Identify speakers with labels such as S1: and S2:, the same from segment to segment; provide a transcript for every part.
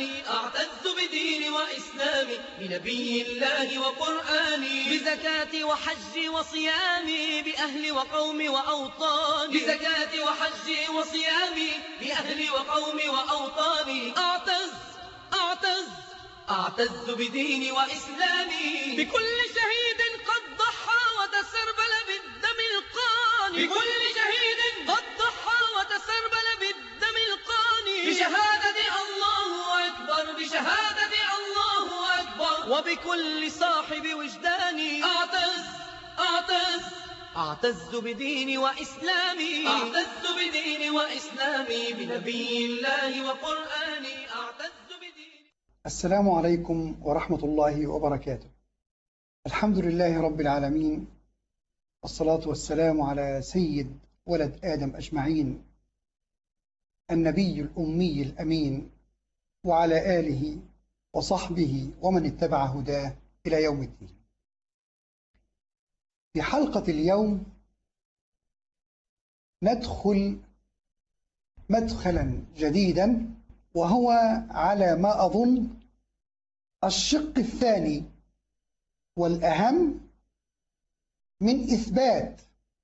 S1: وقرآني أعتز بديني وإسلامي بنبي الله وقرآني
S2: بزكاتي وحجي وصيامي بأهلي وقومي وأوطاني
S1: بزكاتي وحجي وصيامي بأهلي وقومي وأوطاني
S2: أعتز أعتز
S1: أعتز بديني وإسلامي
S2: بكل شهيد قد ضحى وتسربل بالدم القاني
S1: بكل شهيد
S2: قد ضحى وتسربل بالدم القاني
S1: بشهادة الله أكبر بشهادة الله أكبر
S2: وبكل صاحب وجداني
S1: أعتز أعتز
S2: أعتز بديني وإسلامي
S1: أعتز بديني وإسلامي بنبي الله وقرآني أعتز بديني
S3: السلام عليكم ورحمة الله وبركاته الحمد لله رب العالمين والصلاة والسلام على سيد ولد آدم أجمعين النبي الأمي الأمين وعلى آله وصحبه ومن اتبع هداه إلى يوم الدين في حلقة اليوم ندخل مدخلا جديدا وهو على ما أظن الشق الثاني والأهم من إثبات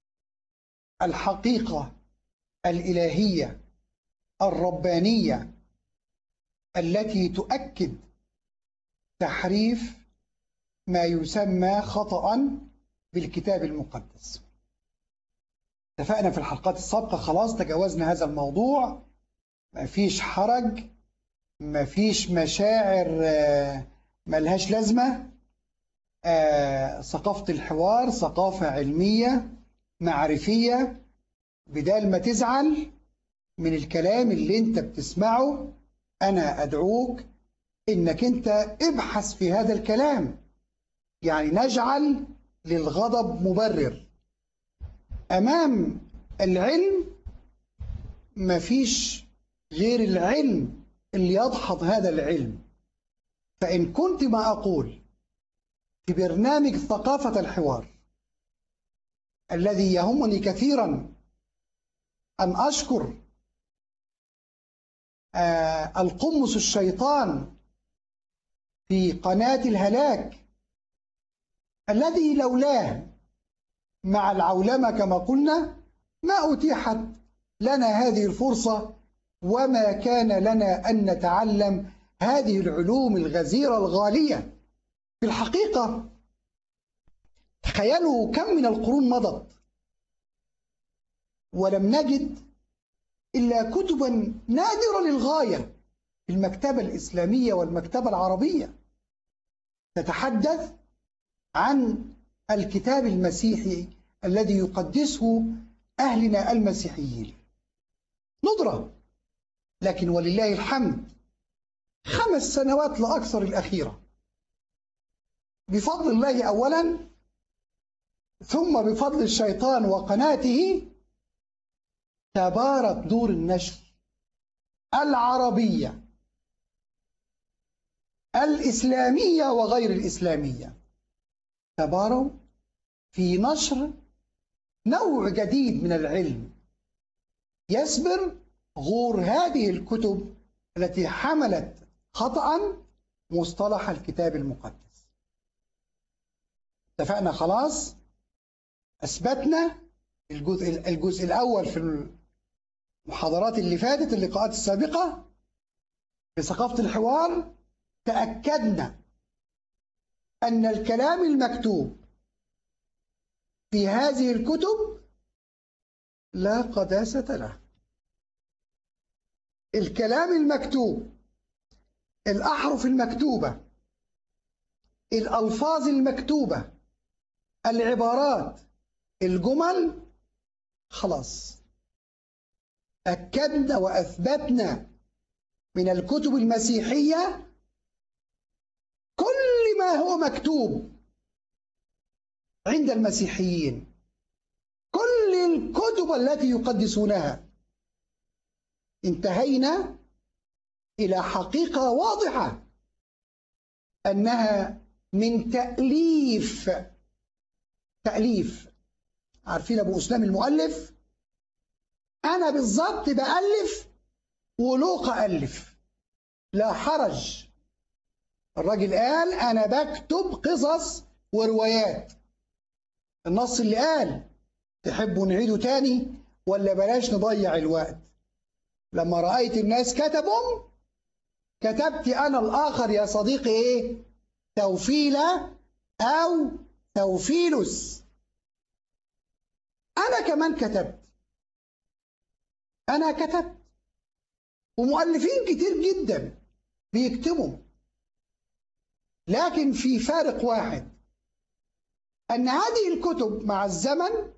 S3: الحقيقة الإلهية الربانية التي تؤكد تحريف ما يسمى خطأ بالكتاب المقدس اتفقنا في الحلقات السابقة خلاص تجاوزنا هذا الموضوع مفيش حرج مفيش مشاعر ملهاش لازمة ثقافة الحوار ثقافة علمية معرفية بدال ما تزعل من الكلام اللي انت بتسمعه انا ادعوك انك انت ابحث في هذا الكلام يعني نجعل للغضب مبرر امام العلم مفيش غير العلم اللي يدحض هذا العلم فإن كنت ما أقول في برنامج ثقافة الحوار الذي يهمني كثيرا أن أشكر آه القمص الشيطان في قناة الهلاك الذي لولاه مع العولمة كما قلنا ما أتيحت لنا هذه الفرصة وما كان لنا أن نتعلم هذه العلوم الغزيرة الغالية في الحقيقة تخيلوا كم من القرون مضت ولم نجد إلا كتبا نادرة للغاية في المكتبة الإسلامية والمكتبة العربية تتحدث عن الكتاب المسيحي الذي يقدسه أهلنا المسيحيين ندرة لكن ولله الحمد خمس سنوات لا أكثر الأخيرة بفضل الله أولا ثم بفضل الشيطان وقناته تبارك دور النشر العربية الإسلامية وغير الإسلامية تباروا في نشر نوع جديد من العلم يسبر غور هذه الكتب التي حملت خطأ مصطلح الكتاب المقدس اتفقنا خلاص أثبتنا الجزء, الجزء الأول في المحاضرات اللي فاتت اللقاءات السابقة في ثقافة الحوار تأكدنا أن الكلام المكتوب في هذه الكتب لا قداسة له الكلام المكتوب الأحرف المكتوبة الألفاظ المكتوبة العبارات الجمل خلاص أكدنا وأثبتنا من الكتب المسيحية كل ما هو مكتوب عند المسيحيين كل الكتب التي يقدسونها انتهينا إلى حقيقة واضحة أنها من تأليف تأليف عارفين أبو أسلام المؤلف أنا بالظبط بألف ولوقا ألف لا حرج الراجل قال أنا بكتب قصص وروايات النص اللي قال تحبوا نعيده تاني ولا بلاش نضيع الوقت لما رأيت الناس كتبوا كتبت أنا الآخر يا صديقي إيه توفيلة أو توفيلس أنا كمان كتبت أنا كتبت ومؤلفين كتير جدا بيكتبوا لكن في فارق واحد أن هذه الكتب مع الزمن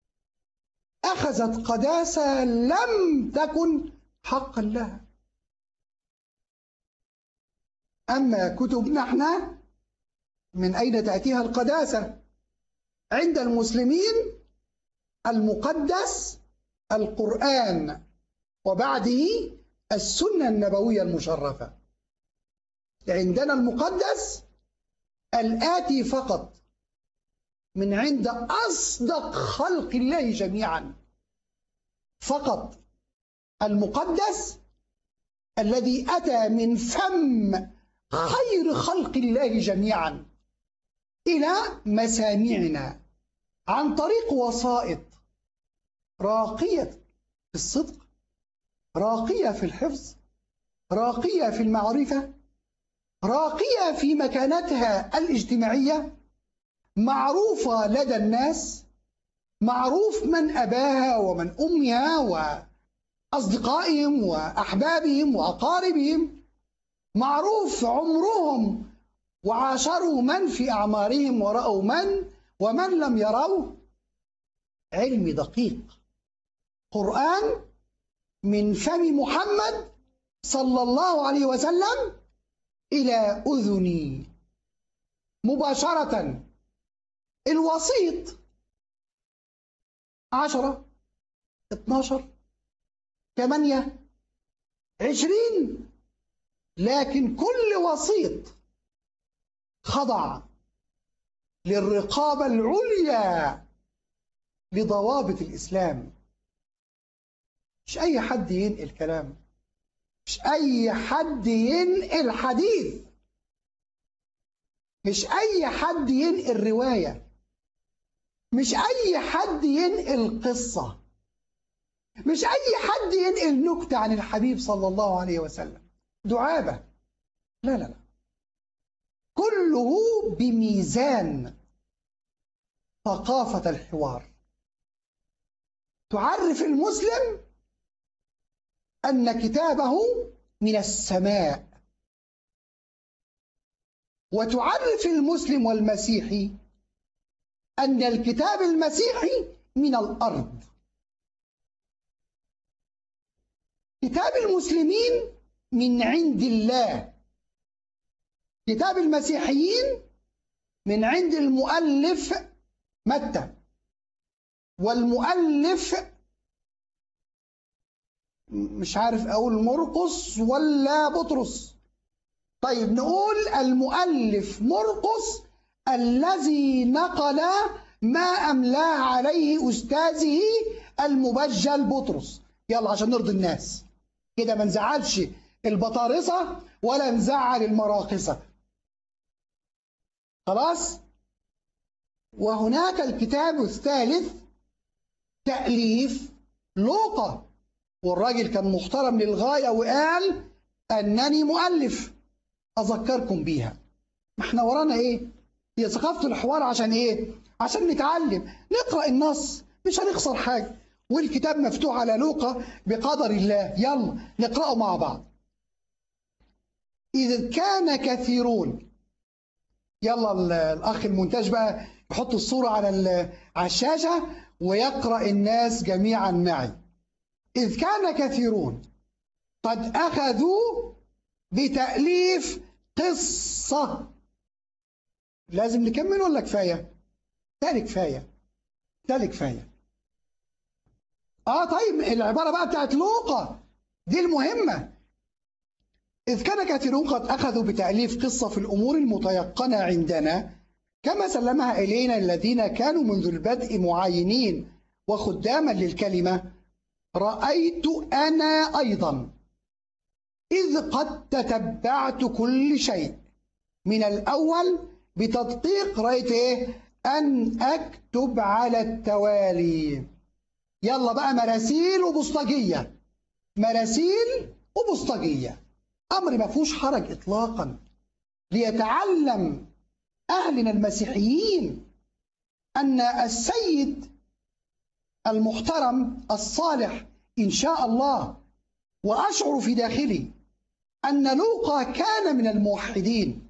S3: أخذت قداسة لم تكن حقا لها أما كتبنا احنا من أين تأتيها القداسة عند المسلمين المقدس القرآن وبعده السنة النبوية المشرفة عندنا المقدس الآتي فقط من عند أصدق خلق الله جميعا فقط المقدس الذي أتى من فم خير خلق الله جميعا إلى مسامعنا عن طريق وسائط راقية في الصدق راقية في الحفظ راقية في المعرفة راقية في مكانتها الاجتماعية معروفة لدى الناس معروف من أباها ومن أمها وأصدقائهم وأحبابهم وأقاربهم معروف عمرهم وعاشروا من في أعمارهم ورأوا من ومن لم يروا علم دقيق قرآن من فم محمد صلى الله عليه وسلم إلى أذني مباشرة الوسيط عشرة اتناشر ثمانية عشرين لكن كل وسيط خضع للرقابة العليا لضوابط الإسلام مش أي حد ينقل كلام مش أي حد ينقل حديث مش أي حد ينقل رواية مش أي حد ينقل قصة مش أي حد ينقل نكتة عن الحبيب صلى الله عليه وسلم دعابة لا لا لا كله بميزان ثقافة الحوار تعرف المسلم أن كتابه من السماء وتعرف المسلم والمسيحي أن الكتاب المسيحي من الأرض كتاب المسلمين من عند الله كتاب المسيحيين من عند المؤلف متى والمؤلف مش عارف أقول مرقس ولا بطرس طيب نقول المؤلف مرقس الذي نقل ما أملاه عليه أستاذه المبجل بطرس يلا عشان نرضي الناس كده ما نزعلش البطارسة ولا نزعل المراقصة خلاص وهناك الكتاب الثالث تأليف لوقا والراجل كان محترم للغاية وقال أنني مؤلف أذكركم بيها ما احنا ورانا إيه هي ثقافة الحوار عشان إيه عشان نتعلم نقرأ النص مش هنخسر حاجة والكتاب مفتوح على لوقا بقدر الله يلا نقرأه مع بعض إذ كان كثيرون يلا الأخ المونتاج بقى يحط الصورة على على الشاشة ويقرأ الناس جميعا معي إذ كان كثيرون قد أخذوا بتأليف قصة لازم نكمل ولا كفاية؟ تالي كفاية تالي كفاية آه طيب العبارة بقى بتاعت لوقا دي المهمة إذ كان كثيرون قد أخذوا بتأليف قصة في الأمور المتيقنة عندنا كما سلمها إلينا الذين كانوا منذ البدء معاينين وخداما للكلمة رأيت أنا أيضا إذ قد تتبعت كل شيء من الأول بتدقيق رأيت إيه أن أكتب على التوالي يلا بقى مراسيل وبسطجية مراسيل وبسطجية أمر ما فيهوش حرج إطلاقا ليتعلم أهلنا المسيحيين أن السيد المحترم الصالح إن شاء الله وأشعر في داخلي أن لوقا كان من الموحدين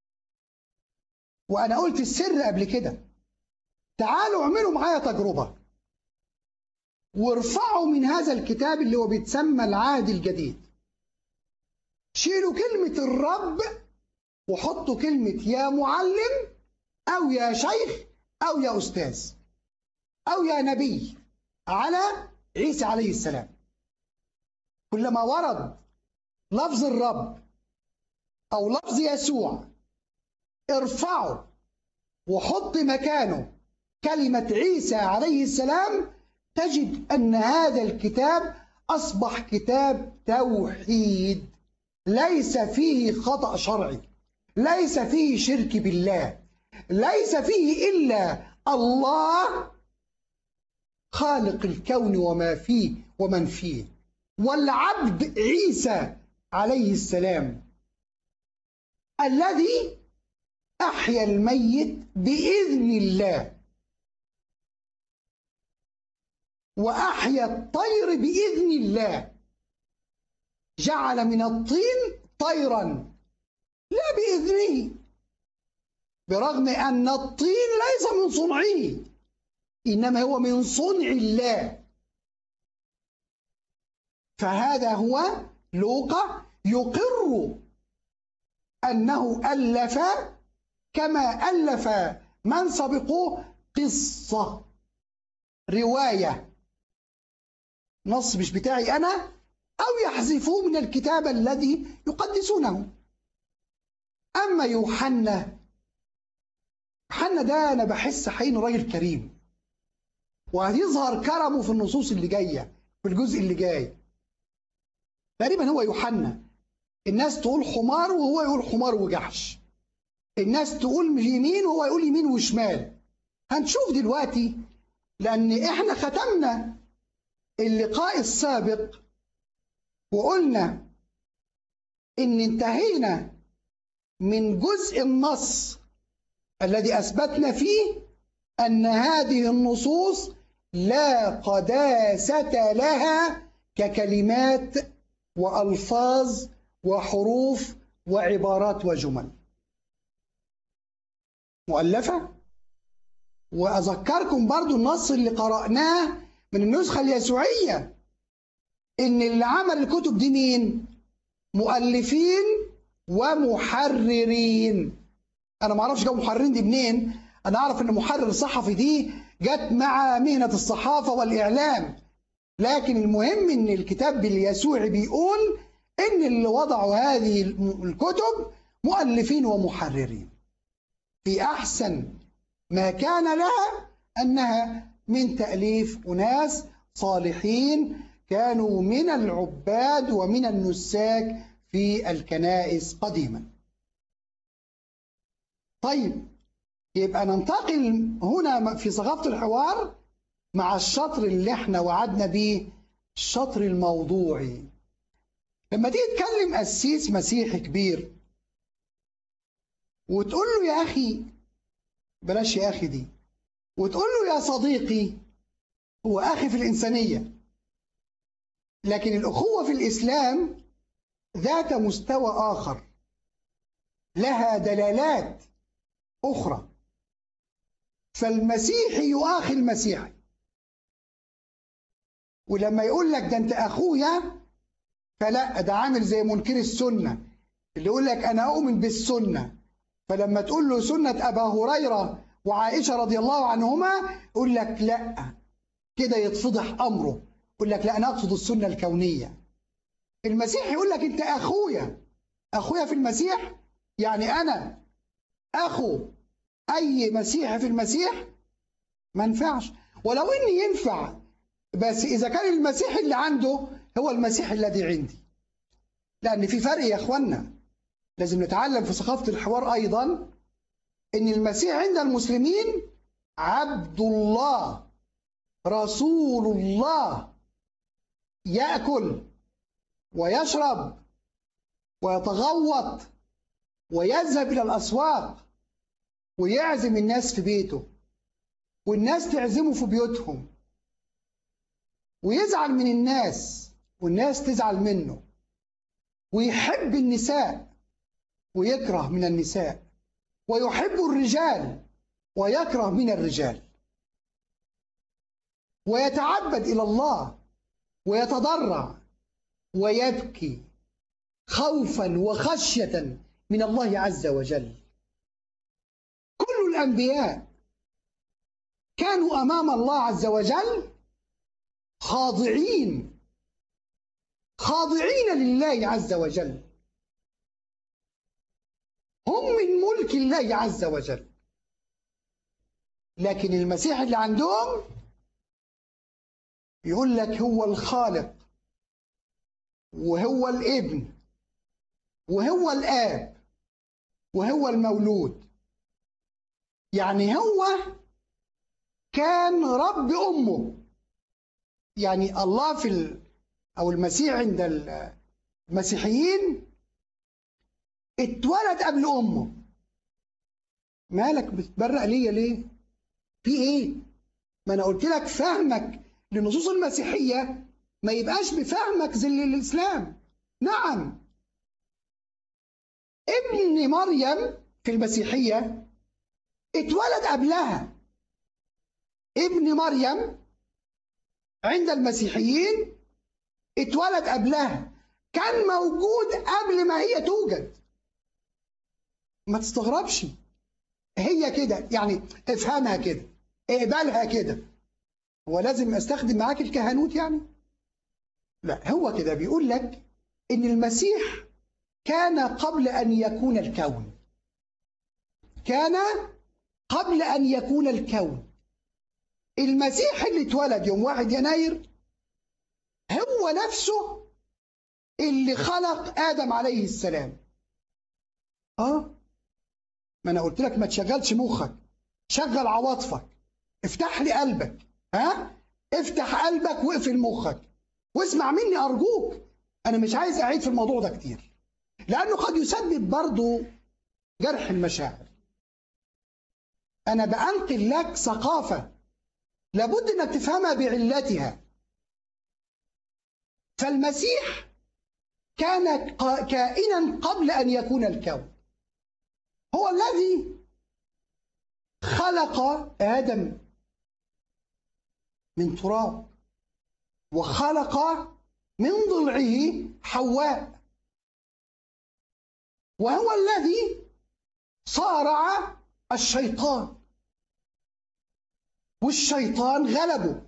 S3: وأنا قلت السر قبل كده تعالوا اعملوا معايا تجربة وارفعوا من هذا الكتاب اللي هو بيتسمى العهد الجديد شيلوا كلمة الرب وحطوا كلمة يا معلم أو يا شيخ أو يا أستاذ أو يا نبي على عيسى عليه السلام كلما ورد لفظ الرب أو لفظ يسوع ارفعوا وحط مكانه كلمة عيسى عليه السلام تجد أن هذا الكتاب أصبح كتاب توحيد ليس فيه خطأ شرعي ليس فيه شرك بالله ليس فيه إلا الله خالق الكون وما فيه ومن فيه والعبد عيسى عليه السلام الذي أحيا الميت بإذن الله وأحيا الطير بإذن الله جعل من الطين طيرا لا بإذنه برغم أن الطين ليس من صنعه إنما هو من صنع الله فهذا هو لوقا يقر أنه ألف كما ألف من سبقوه قصة رواية نص مش بتاعي أنا أو يحذفوه من الكتاب الذي يقدسونه أما يوحنا يوحنا ده أنا بحس حين راجل كريم وهيظهر كرمه في النصوص اللي جاية في الجزء اللي جاي تقريبا هو يوحنا الناس تقول حمار وهو يقول حمار وجحش الناس تقول يمين وهو يقول يمين وشمال هنشوف دلوقتي لأن إحنا ختمنا اللقاء السابق وقلنا إن انتهينا من جزء النص الذي أثبتنا فيه أن هذه النصوص لا قداسة لها ككلمات وألفاظ وحروف وعبارات وجمل مؤلفة وأذكركم برضو النص اللي قرأناه من النسخة اليسوعية إن اللي عمل الكتب دي مين؟ مؤلفين ومحررين أنا ما أعرفش جابوا محررين دي منين أنا أعرف إن محرر صحفي دي جت مع مهنة الصحافة والإعلام لكن المهم إن الكتاب اليسوعي بيقول إن اللي وضعوا هذه الكتب مؤلفين ومحررين في أحسن ما كان لها أنها من تأليف أناس صالحين كانوا من العباد ومن النساك في الكنائس قديما طيب يبقى ننتقل هنا في ثقافة الحوار مع الشطر اللي احنا وعدنا بيه الشطر الموضوعي لما تيجي تكلم قسيس مسيحي كبير وتقول له يا أخي بلاش يا أخي دي وتقول له يا صديقي هو أخي في الإنسانية لكن الأخوة في الإسلام ذات مستوى آخر لها دلالات أخرى فالمسيحي يؤاخي المسيحي ولما يقول لك ده أنت أخويا فلا ده عامل زي منكر السنة اللي يقول لك أنا أؤمن بالسنة فلما تقول له سنة أبا هريرة وعائشة رضي الله عنهما يقول لك لا كده يتفضح أمره يقول لك لا أنا أقصد السنة الكونية المسيح يقول لك أنت أخويا أخويا في المسيح يعني أنا أخو أي مسيحي في المسيح ما ينفعش ولو إني ينفع بس إذا كان المسيح اللي عنده هو المسيح الذي عندي لأن في فرق يا إخوانا لازم نتعلم في ثقافة الحوار أيضا إن المسيح عند المسلمين عبد الله رسول الله يأكل ويشرب ويتغوط ويذهب إلى الأسواق ويعزم الناس في بيته والناس تعزمه في بيوتهم ويزعل من الناس والناس تزعل منه ويحب النساء ويكره من النساء ويحب الرجال ويكره من الرجال ويتعبد إلى الله ويتضرع ويبكي خوفا وخشية من الله عز وجل كل الأنبياء كانوا أمام الله عز وجل خاضعين خاضعين لله عز وجل هم من ملك الله عز وجل لكن المسيح اللي عندهم يقول لك هو الخالق وهو الابن وهو الآب وهو المولود يعني هو كان رب أمه يعني الله في ال... أو المسيح عند المسيحيين اتولد قبل أمه مالك بتبرق ليا ليه؟ في إيه؟ ما أنا قلت لك فهمك لنصوص المسيحية ما يبقاش بفهمك زي الإسلام نعم ابن مريم في المسيحية اتولد قبلها ابن مريم عند المسيحيين اتولد قبلها كان موجود قبل ما هي توجد ما تستغربش هي كده يعني افهمها كده اقبلها كده هو لازم استخدم معاك الكهنوت يعني لا هو كده بيقول لك ان المسيح كان قبل ان يكون الكون كان قبل ان يكون الكون المسيح اللي اتولد يوم واحد يناير هو نفسه اللي خلق آدم عليه السلام اه ما انا قلت لك ما تشغلش مخك شغل عواطفك افتح لي قلبك ها افتح قلبك واقفل مخك واسمع مني ارجوك انا مش عايز اعيد في الموضوع ده كتير لانه قد يسبب برضه جرح المشاعر انا بانقل لك ثقافه لابد انك تفهمها بعلتها فالمسيح كان كائنا قبل ان يكون الكون هو الذي خلق ادم من تراب وخلق من ضلعه حواء وهو الذي صارع الشيطان والشيطان غلبه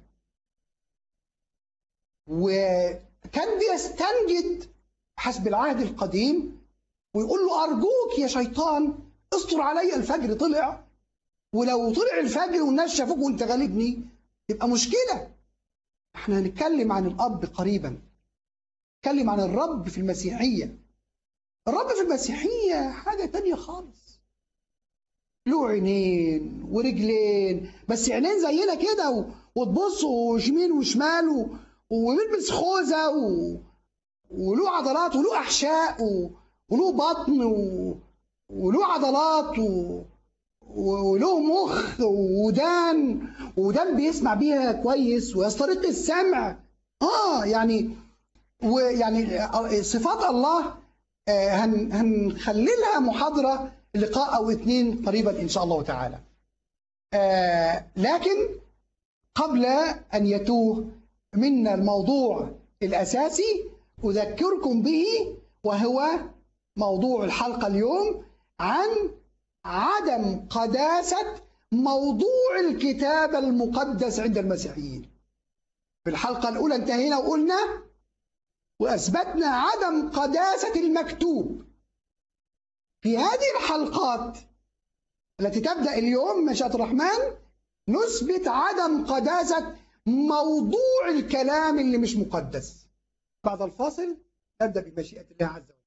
S3: وكان بيستنجد حسب العهد القديم ويقول له أرجوك يا شيطان استر علي الفجر طلع ولو طلع الفجر والناس شافوك وانت غالبني يبقى مشكلة احنا هنتكلم عن الأب قريبا نتكلم عن الرب في المسيحية الرب في المسيحية حاجة تانية خالص له عينين ورجلين بس عينين زينا كده وتبص يمين وشمال و... ويلبس خوذة و... وله عضلات وله أحشاء و... وله بطن و... وله عضلات و... وله مخ ودان ودان بيسمع بيها كويس ويسترق السمع اه يعني ويعني صفات الله هن هنخللها محاضرة لقاء أو اثنين قريبا إن شاء الله تعالى آه لكن قبل أن يتوه منا الموضوع الأساسي أذكركم به وهو موضوع الحلقة اليوم عن عدم قداسة موضوع الكتاب المقدس عند المسيحيين في الحلقة الأولى انتهينا وقلنا وأثبتنا عدم قداسة المكتوب في هذه الحلقات التي تبدأ اليوم مشاء الرحمن نثبت عدم قداسة موضوع الكلام اللي مش مقدس بعد الفاصل نبدأ بمشيئة الله عز وجل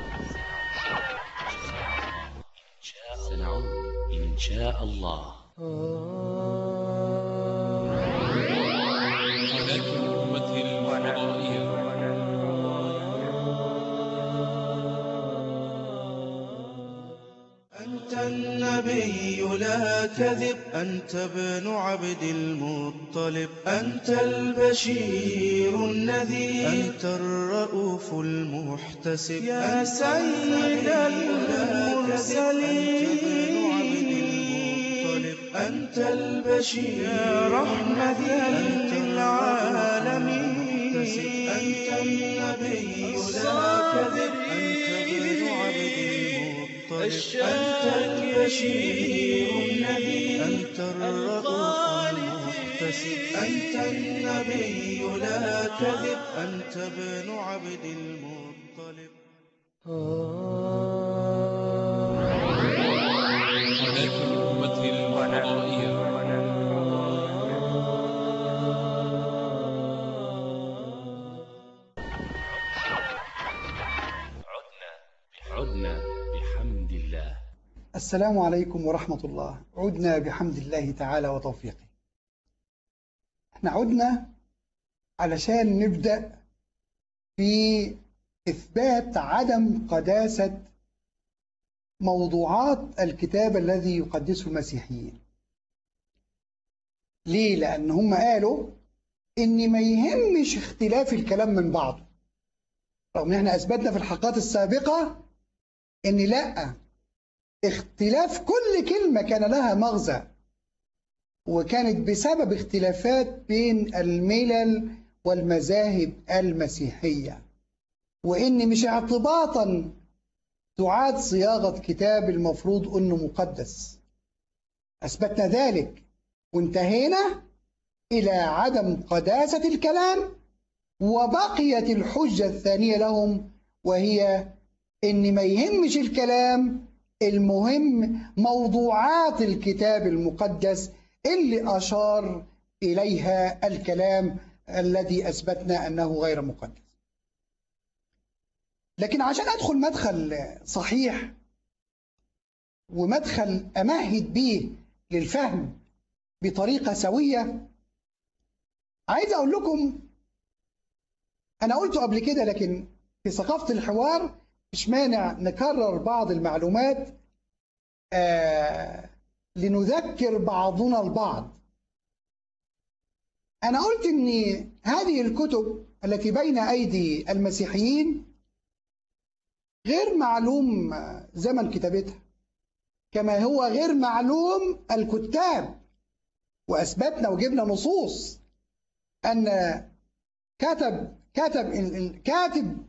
S4: سنعود إن شاء الله
S5: قناة الأمة الفضائية
S6: أنت النبي لا كذب أنت ابن عبد المطلب أنت البشير النذير أنت الرؤوف المحتسب يا سيد المرسلين أنت البشير يا رحمة للعالمين أنت النبي لا كذب أنت ابن عبد المطلب أنت البشير النبي أنت الرؤوف المحتسب أنت النبي لا كذب أنت ابن عبد المطلب
S5: قناة الأمة الفضائية
S4: عدنا بحمد الله
S3: السلام عليكم ورحمة الله عدنا بحمد الله تعالى وتوفيقه احنا عدنا علشان نبدأ في إثبات عدم قداسة موضوعات الكتاب الذي يقدسه المسيحيين ليه؟ لأن هم قالوا إن ما يهمش اختلاف الكلام من بعضه رغم إن احنا أثبتنا في الحلقات السابقة إن لأ اختلاف كل كلمة كان لها مغزى وكانت بسبب اختلافات بين الملل والمذاهب المسيحية وإن مش اعتباطا تعاد صياغة كتاب المفروض أنه مقدس أثبتنا ذلك وانتهينا إلى عدم قداسة الكلام وبقيت الحجة الثانية لهم وهي إن ما يهمش الكلام المهم موضوعات الكتاب المقدس اللي أشار إليها الكلام الذي أثبتنا أنه غير مقدس لكن عشان أدخل مدخل صحيح ومدخل أمهد به للفهم بطريقة سوية عايز أقول لكم أنا قلته قبل كده لكن في ثقافة الحوار مش مانع نكرر بعض المعلومات آه لنذكر بعضنا البعض أنا قلت إن هذه الكتب التي بين أيدي المسيحيين غير معلوم زمن كتابتها كما هو غير معلوم الكتاب وأثبتنا وجبنا نصوص أن كتب كتب الكاتب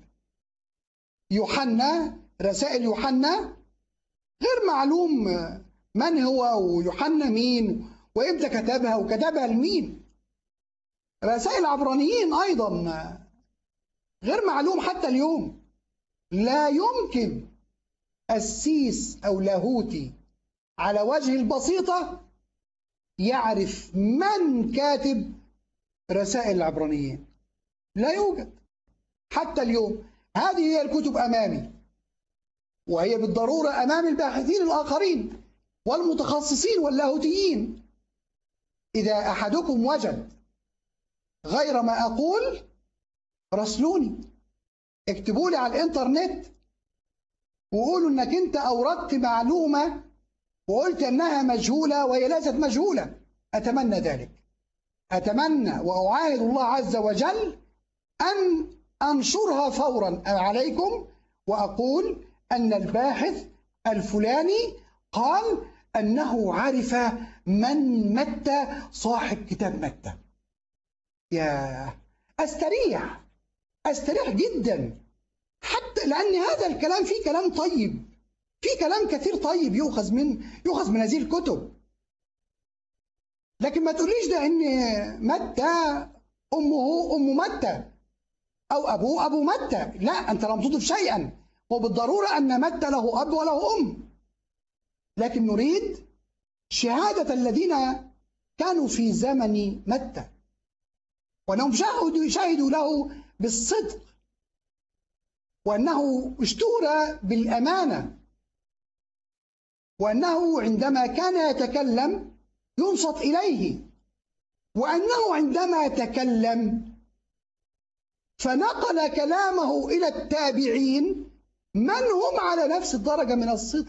S3: يوحنا رسائل يوحنا غير معلوم من هو ويوحنا مين وامتى كتبها وكتبها لمين رسائل عبرانيين ايضا غير معلوم حتى اليوم لا يمكن السيس او لاهوتي على وجه البسيطه يعرف من كاتب رسائل العبرانيين لا يوجد حتى اليوم هذه هي الكتب امامي وهي بالضروره امام الباحثين الاخرين والمتخصصين واللاهوتيين اذا احدكم وجد غير ما اقول راسلوني اكتبوا لي على الانترنت وقولوا انك انت اوردت معلومه وقلت انها مجهوله وهي ليست مجهوله اتمنى ذلك اتمنى واعاهد الله عز وجل ان انشرها فورا عليكم واقول ان الباحث الفلاني قال انه عرف من متى صاحب كتاب متى يا استريح استريح جدا حتى لان هذا الكلام فيه كلام طيب في كلام كثير طيب يؤخذ من يؤخذ من هذه الكتب لكن ما تقوليش ده ان متى امه ام متى او ابوه ابو متى لا انت لم تضف شيئا وبالضروره ان متى له اب وله ام لكن نريد شهاده الذين كانوا في زمن متى وانهم شهدوا شهدوا له بالصدق وأنه اشتهر بالأمانة وأنه عندما كان يتكلم ينصت إليه وأنه عندما تكلم فنقل كلامه إلى التابعين من هم على نفس الدرجة من الصدق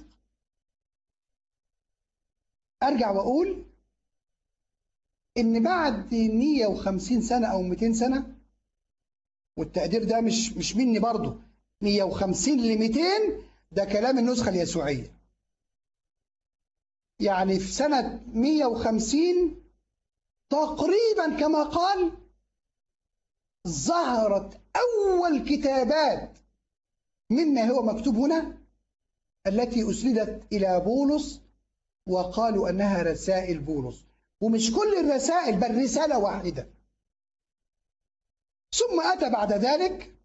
S3: أرجع وأقول إن بعد 150 سنة أو 200 سنة والتقدير ده مش مش مني برضه 150 ل 200 ده كلام النسخة اليسوعية يعني في سنة 150 تقريبا كما قال ظهرت أول كتابات مما هو مكتوب هنا التي أسندت إلى بولس وقالوا أنها رسائل بولس ومش كل الرسائل بل رسالة واحدة ثم أتى بعد ذلك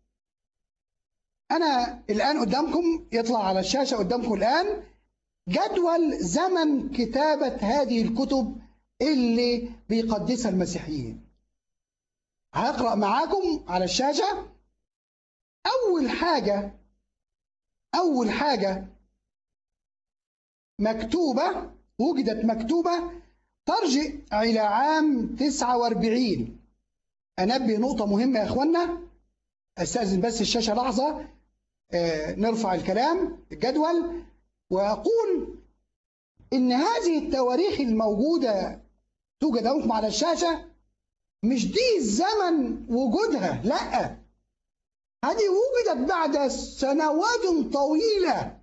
S3: أنا الآن قدامكم يطلع على الشاشة قدامكم الآن جدول زمن كتابة هذه الكتب اللي بيقدسها المسيحيين هقرأ معاكم على الشاشة أول حاجة أول حاجة مكتوبة وجدت مكتوبة ترجع إلى عام 49 أنبه نقطة مهمة يا إخوانا أستأذن بس الشاشة لحظة آه، نرفع الكلام الجدول وأقول إن هذه التواريخ الموجودة توجد أمامكم على الشاشة مش دي الزمن وجودها لا هذه وجدت بعد سنوات طويلة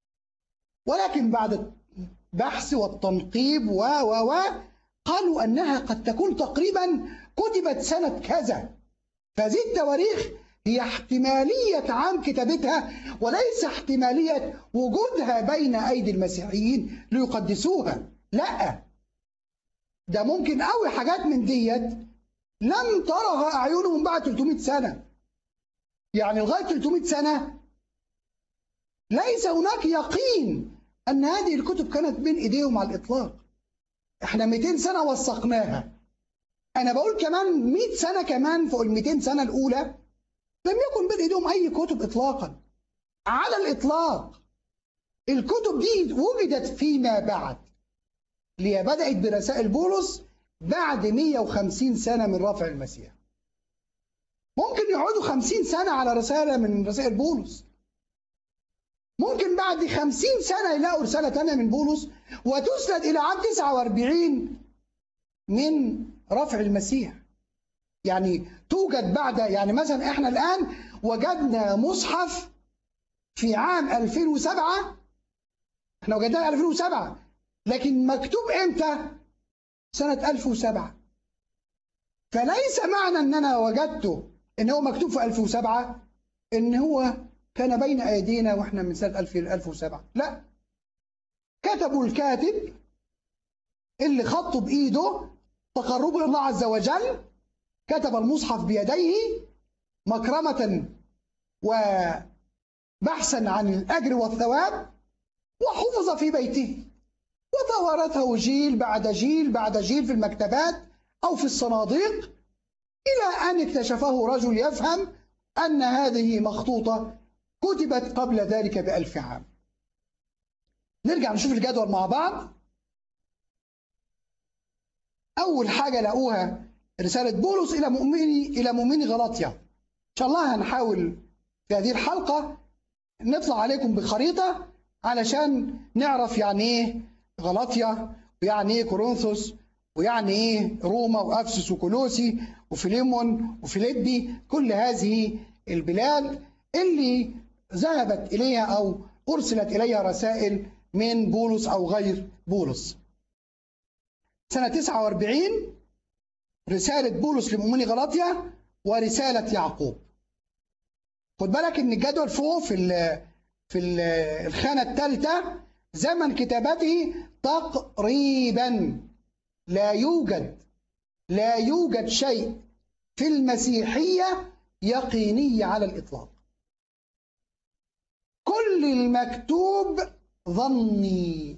S3: ولكن بعد البحث والتنقيب و و و قالوا أنها قد تكون تقريبا كتبت سنة كذا فهذه التواريخ هي احتمالية عام كتابتها وليس احتمالية وجودها بين أيدي المسيحيين ليقدسوها لا ده ممكن قوي حاجات من ديت لم ترها أعينهم بعد 300 سنة يعني لغاية 300 سنة ليس هناك يقين أن هذه الكتب كانت بين إيديهم على الإطلاق احنا 200 سنة وثقناها أنا بقول كمان 100 سنة كمان فوق ال 200 سنة الأولى لم يكن بين إيديهم أي كتب إطلاقا على الإطلاق الكتب دي وجدت فيما بعد اللي هي بدأت برسائل بولس بعد 150 سنة من رفع المسيح ممكن يقعدوا 50 سنة على رسالة من رسائل بولس ممكن بعد 50 سنة يلاقوا رسالة تانية من بولس وتسند إلى عام 49 من رفع المسيح يعني توجد بعد يعني مثلا احنا الآن وجدنا مصحف في عام 2007 احنا وجدناه 2007 لكن مكتوب امتى؟ سنة 1007 فليس معنى ان انا وجدته ان هو مكتوب في 1007 ان هو كان بين ايدينا واحنا من سنة 1007 لا كتبوا الكاتب اللي خطه بايده تقربا الى الله عز وجل كتب المصحف بيديه مكرمة وبحثا عن الأجر والثواب وحفظ في بيته وتوارثه جيل بعد جيل بعد جيل في المكتبات أو في الصناديق إلى أن اكتشفه رجل يفهم أن هذه مخطوطة كتبت قبل ذلك بألف عام نرجع نشوف الجدول مع بعض أول حاجة لقوها رسالة بولس إلى مؤمني إلى مؤمني غلاطيا إن شاء الله هنحاول في هذه الحلقة نطلع عليكم بخريطة علشان نعرف يعني إيه غلاطيا ويعني إيه كورنثوس ويعني إيه روما وأفسس وكولوسي وفيليمون وفيليبي كل هذه البلاد اللي ذهبت إليها أو أرسلت إليها رسائل من بولس أو غير بولس سنة 49 رسالة بولس لمؤمني غلاطيا ورسالة يعقوب خد بالك ان الجدول فوق في ال في ال الخانة الثالثة زمن كتابته تقريبا لا يوجد لا يوجد شيء في المسيحية يقيني على الإطلاق كل المكتوب ظني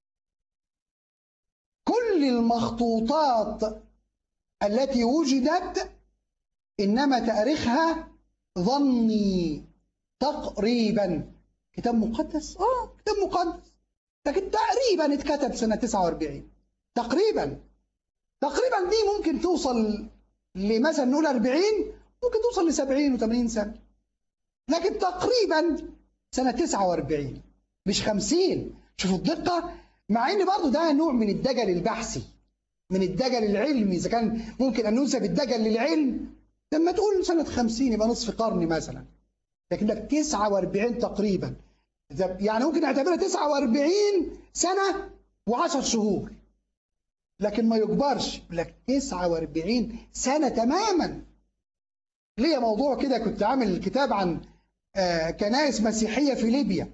S3: كل المخطوطات التي وجدت إنما تاريخها ظني تقريبا كتاب مقدس اه كتاب مقدس لكن تقريبا اتكتب سنة 49 تقريبا تقريبا دي ممكن توصل لمثلا نقول 40 ممكن توصل ل 70 و80 سنة لكن تقريبا سنة 49 مش 50 شوفوا الدقة مع ان برضه ده نوع من الدجل البحثي من الدجل العلمي اذا كان ممكن ان ننسب الدجل للعلم لما تقول سنة 50 يبقى نصف قرن مثلا لكن لك 49 تقريبا إذا- يعني ممكن نعتبرها 49 سنة و10 شهور لكن ما يكبرش يقول لك 49 سنة تماما ليا موضوع كده كنت عامل كتاب عن آه، كنائس مسيحية في ليبيا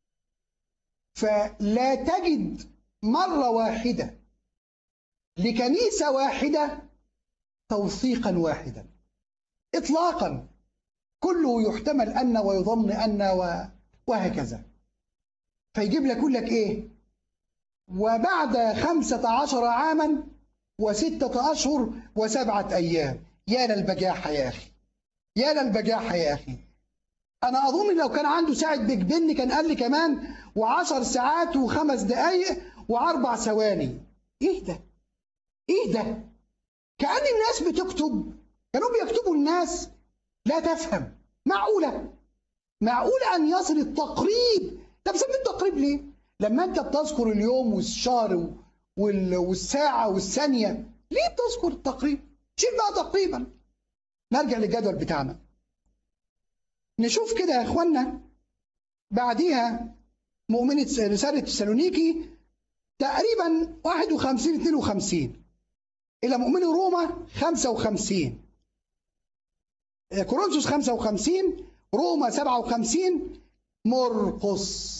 S3: فلا تجد مرة واحدة لكنيسة واحدة توثيقا واحدا إطلاقا كله يحتمل أن ويظن أن و... وهكذا فيجيب لك يقول لك إيه وبعد خمسة عشر عاما وستة أشهر وسبعة أيام يا للبجاحة يا أخي يا للبجاحة يا أخي أنا أظن لو كان عنده ساعة بيج بن كان قال لي كمان وعشر ساعات وخمس دقايق وأربع ثواني إيه ده؟ إيه ده؟ كأن الناس بتكتب كانوا بيكتبوا الناس لا تفهم معقولة معقولة أن يصل التقريب طب سمي التقريب ليه؟ لما أنت بتذكر اليوم والشهر وال- والساعة والثانية ليه بتذكر التقريب؟ شيل بقى تقريبا نرجع للجدول بتاعنا نشوف كده يا اخوانا بعديها مؤمنة رسالة تسالونيكي تقريبا 51 52 إلى مؤمن روما 55 كورنثوس 55 روما 57 مرقس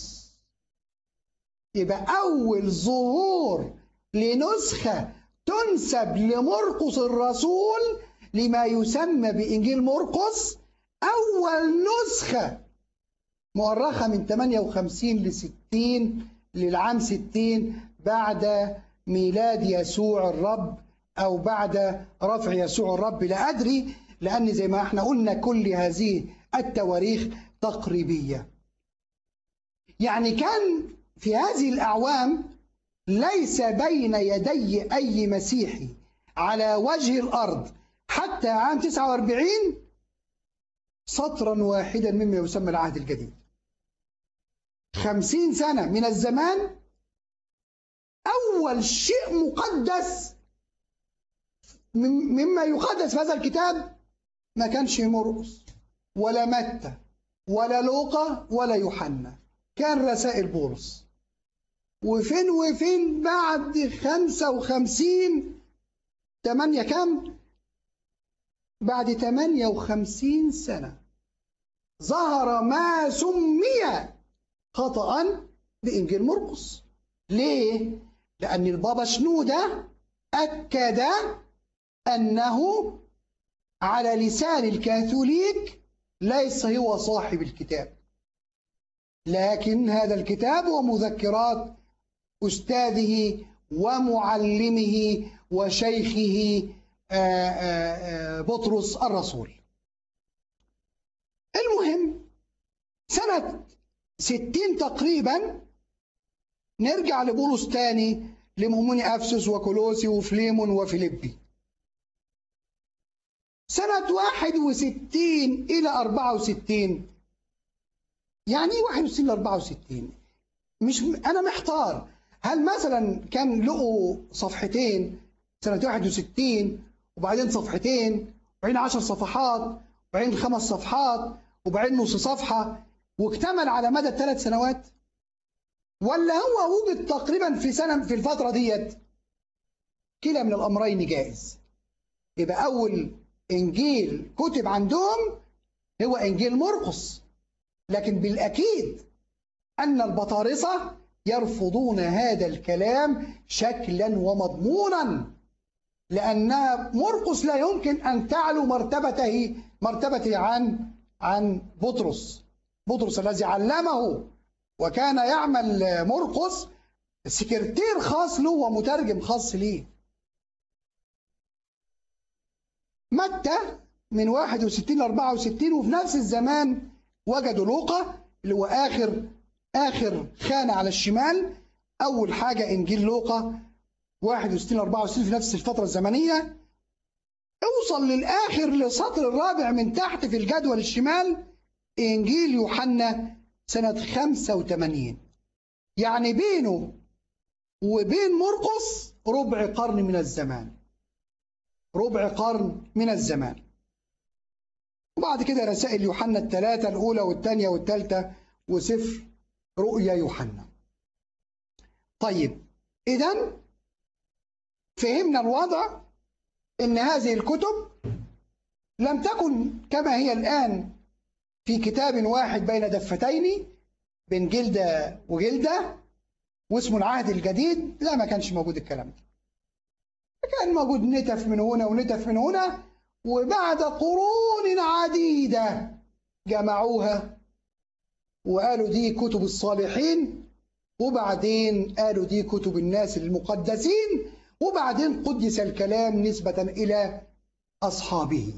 S3: يبقى أول ظهور لنسخة تنسب لمرقس الرسول لما يسمى بإنجيل مرقس أول نسخة مؤرخة من 58 ل 60 للعام 60 بعد ميلاد يسوع الرب أو بعد رفع يسوع الرب لا أدري لأن زي ما احنا قلنا كل هذه التواريخ تقريبية يعني كان في هذه الأعوام ليس بين يدي أي مسيحي على وجه الأرض حتى عام 49 سطرا واحدا مما يسمى العهد الجديد خمسين سنة من الزمان أول شيء مقدس مم- مما يقدس في هذا الكتاب ما كانش مرقس ولا متى ولا لوقا ولا يوحنا كان رسائل بولس وفين وفين بعد خمسة وخمسين تمانية كام بعد 58 سنة ظهر ما سمي خطأ بإنجيل مرقس ليه؟ لأن البابا شنودة أكد أنه على لسان الكاثوليك ليس هو صاحب الكتاب لكن هذا الكتاب ومذكرات أستاذه ومعلمه وشيخه آه، آه، آه، بطرس الرسول المهم سنة ستين تقريبا نرجع لبولس تاني لمؤمني أفسس وكولوسي وفليمون وفيليبي سنة واحد وستين إلى أربعة وستين يعني إيه واحد وستين لأربعة وستين مش أنا محتار هل مثلا كان لقوا صفحتين سنة 61 وبعدين صفحتين وبعدين 10 صفحات وبعدين خمس صفحات وبعدين نص صفحة واكتمل على مدى الثلاث سنوات ولا هو وجد تقريبا في سنة في الفترة ديت كلا من الأمرين جائز يبقى أول إنجيل كتب عندهم هو إنجيل مرقس لكن بالأكيد أن البطارسة يرفضون هذا الكلام شكلا ومضمونا لأن مرقس لا يمكن أن تعلو مرتبته مرتبته عن عن بطرس بطرس الذي علمه وكان يعمل مرقس سكرتير خاص له ومترجم خاص ليه متى من 61 ل 64 وفي نفس الزمان وجدوا لوقا اللي هو آخر آخر خانة على الشمال أول حاجة إنجيل لوقا 61 64 في نفس الفترة الزمنية اوصل للآخر للسطر الرابع من تحت في الجدول الشمال إنجيل يوحنا سنة 85 يعني بينه وبين مرقس ربع قرن من الزمان ربع قرن من الزمان وبعد كده رسائل يوحنا الثلاثة الأولى والثانية والثالثة وسفر رؤيا يوحنا طيب إذا فهمنا الوضع إن هذه الكتب لم تكن كما هي الآن في كتاب واحد بين دفتين بين جلدة وجلدة واسمه العهد الجديد لا ما كانش موجود الكلام ده كان موجود نتف من هنا ونتف من هنا وبعد قرون عديدة جمعوها وقالوا دي كتب الصالحين وبعدين قالوا دي كتب الناس المقدسين وبعدين قدس الكلام نسبة إلى أصحابه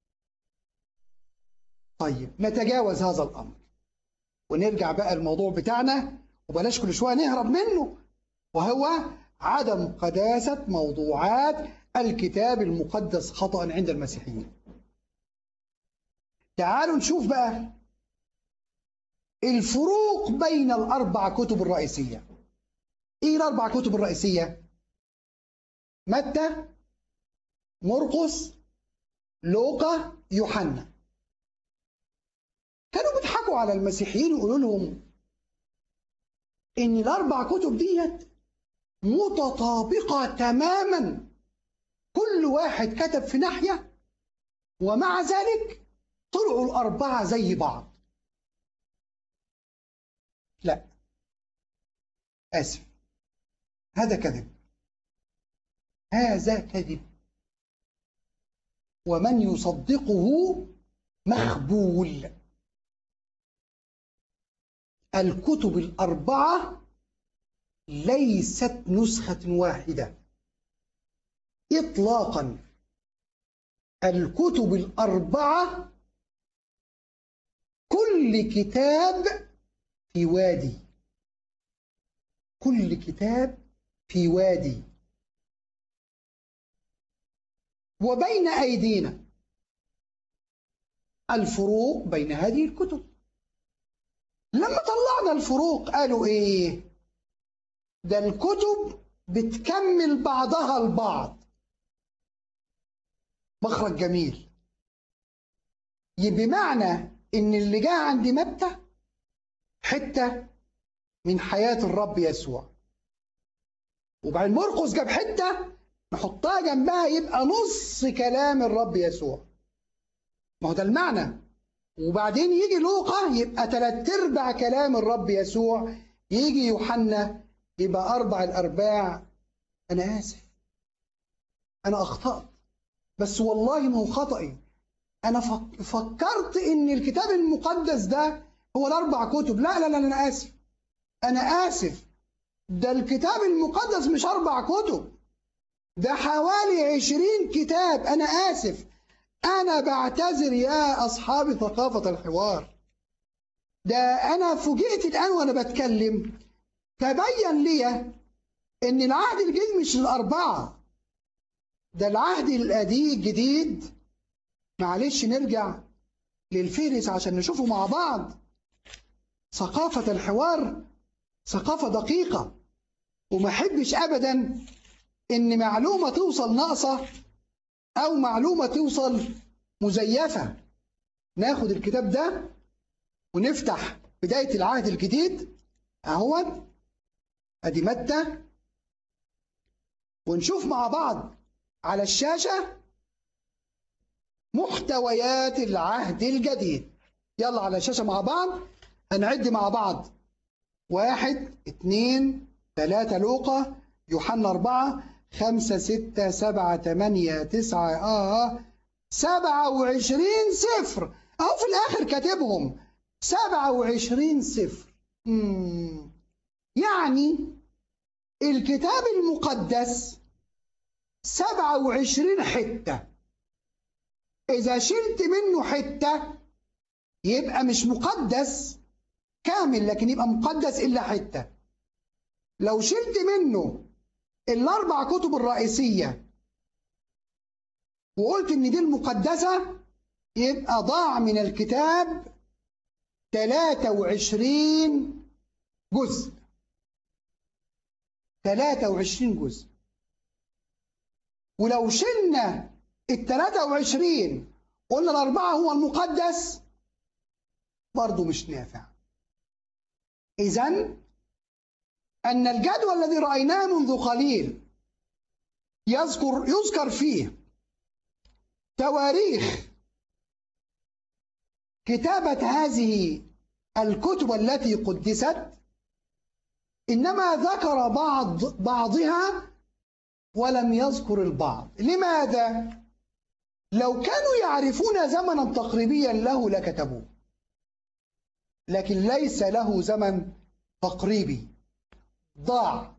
S3: طيب نتجاوز هذا الأمر ونرجع بقى الموضوع بتاعنا وبلاش كل شوية نهرب منه وهو عدم قداسة موضوعات الكتاب المقدس خطأ عند المسيحيين تعالوا نشوف بقى الفروق بين الأربع كتب الرئيسية إيه الأربع كتب الرئيسية؟ متى مرقس لوقا يوحنا كانوا بيضحكوا على المسيحيين ويقولوا لهم ان الاربع كتب ديت متطابقه تماما كل واحد كتب في ناحيه ومع ذلك طلعوا الاربعه زي بعض لا اسف هذا كذب هذا كذب ومن يصدقه مخبول الكتب الأربعة ليست نسخة واحدة إطلاقا الكتب الأربعة كل كتاب في وادي كل كتاب في وادي وبين أيدينا الفروق بين هذه الكتب لما طلعنا الفروق قالوا ايه ده الكتب بتكمل بعضها البعض مخرج جميل بمعنى ان اللي جاء عند متى حته من حياه الرب يسوع وبعدين مرقس جاب حته نحطها جنبها يبقى نص كلام الرب يسوع ما هو ده المعنى وبعدين يجي لوقا يبقى ثلاث ارباع كلام الرب يسوع يجي يوحنا يبقى اربع الارباع انا اسف انا اخطات بس والله ما هو خطأي انا فك- فكرت ان الكتاب المقدس ده هو الاربع كتب لا لا لا انا اسف انا اسف ده الكتاب المقدس مش اربع كتب ده حوالي عشرين كتاب انا اسف أنا بعتذر يا أصحاب ثقافة الحوار ده أنا فوجئت الآن وأنا بتكلم تبين لي إن العهد الجديد مش الأربعة ده العهد القديم الجديد معلش نرجع للفهرس عشان نشوفه مع بعض ثقافة الحوار ثقافة دقيقة وما أحبش أبدا إن معلومة توصل ناقصة أو معلومة توصل مزيفة ناخد الكتاب ده ونفتح بداية العهد الجديد أهوت أدي متى ونشوف مع بعض على الشاشة محتويات العهد الجديد يلا على الشاشة مع بعض هنعد مع بعض واحد اتنين تلاتة لوقا يوحنا أربعة خمسة ستة سبعة تمانية تسعة آه سبعة وعشرين صفر أهو في الآخر كاتبهم سبعة وعشرين صفر مم. يعني الكتاب المقدس سبعة وعشرين حتة إذا شلت منه حتة يبقى مش مقدس كامل لكن يبقى مقدس إلا حتة لو شلت منه الأربع كتب الرئيسية وقلت إن دي المقدسة يبقى ضاع من الكتاب 23 جزء 23 جزء ولو شلنا ال 23 قلنا الأربعة هو المقدس برضه مش نافع إذا أن الجدول الذي رأيناه منذ قليل يذكر يذكر فيه تواريخ كتابة هذه الكتب التي قدست إنما ذكر بعض بعضها ولم يذكر البعض لماذا؟ لو كانوا يعرفون زمنا تقريبيا له لكتبوه لكن ليس له زمن تقريبي ضاع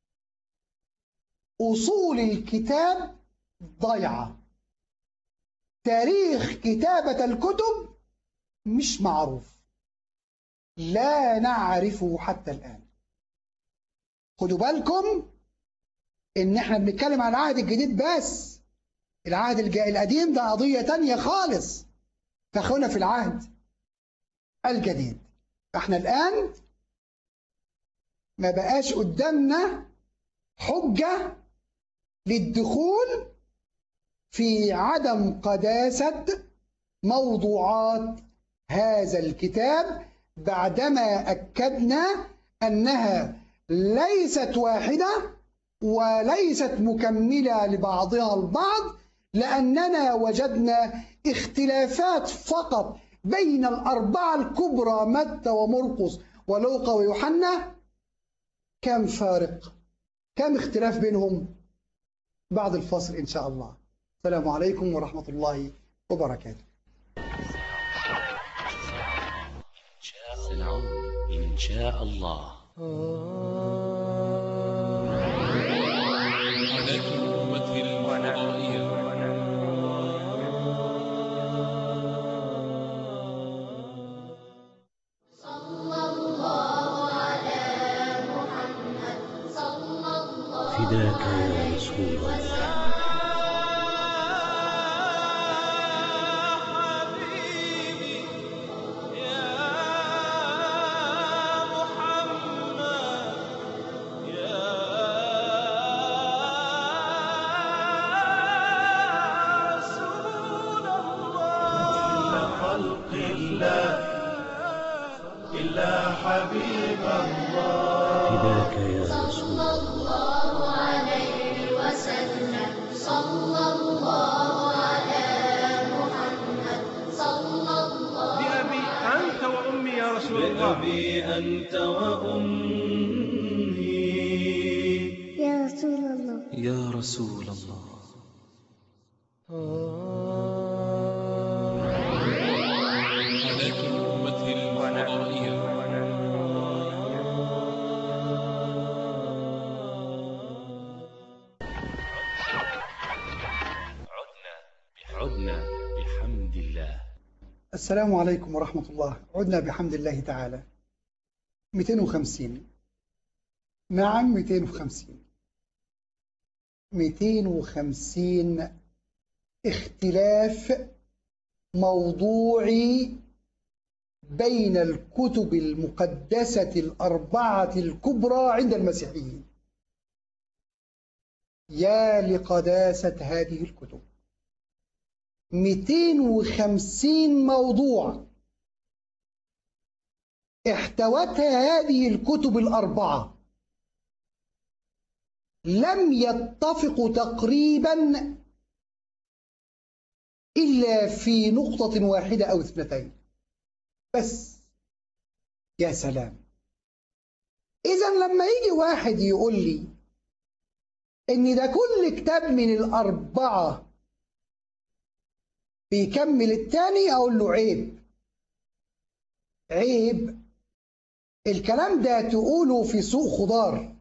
S3: أصول الكتاب ضيعة تاريخ كتابة الكتب مش معروف لا نعرفه حتى الآن خدوا بالكم إن إحنا بنتكلم عن العهد الجديد بس العهد الج- القديم ده قضية تانية خالص فخونا في العهد الجديد احنا الآن ما بقاش قدامنا حجة للدخول في عدم قداسة موضوعات هذا الكتاب بعدما أكدنا أنها ليست واحدة وليست مكملة لبعضها البعض لأننا وجدنا اختلافات فقط بين الأربعة الكبرى متى ومرقس ولوقا ويوحنا كم فارق كم اختلاف بينهم بعد الفصل إن شاء الله السلام عليكم ورحمة الله وبركاته
S4: سنعود إن شاء الله
S5: قناة الأمة الفضائية
S4: فداك يا رسول الله
S6: خلق الله إلا حبيب الله
S4: فداك يا رسول الله
S7: بأبي أنت وأمي يا رسول الله
S6: بأبي أنت وأمي
S8: يا رسول الله
S6: يا رسول الله
S5: قناة الأمة الفضائية
S4: عدنا بحمد الله
S3: السلام عليكم ورحمة الله عدنا بحمد الله تعالى 250 نعم 250 250 اختلاف موضوعي بين الكتب المقدسة الأربعة الكبرى عند المسيحيين يا لقداسة هذه الكتب 250 موضوع احتوتها هذه الكتب الأربعة لم يتفقوا تقريبا إلا في نقطة واحدة أو اثنتين بس يا سلام إذا لما يجي واحد يقول لي إن ده كل كتاب من الأربعة بيكمل التاني أقول له عيب عيب الكلام ده تقوله في سوق خضار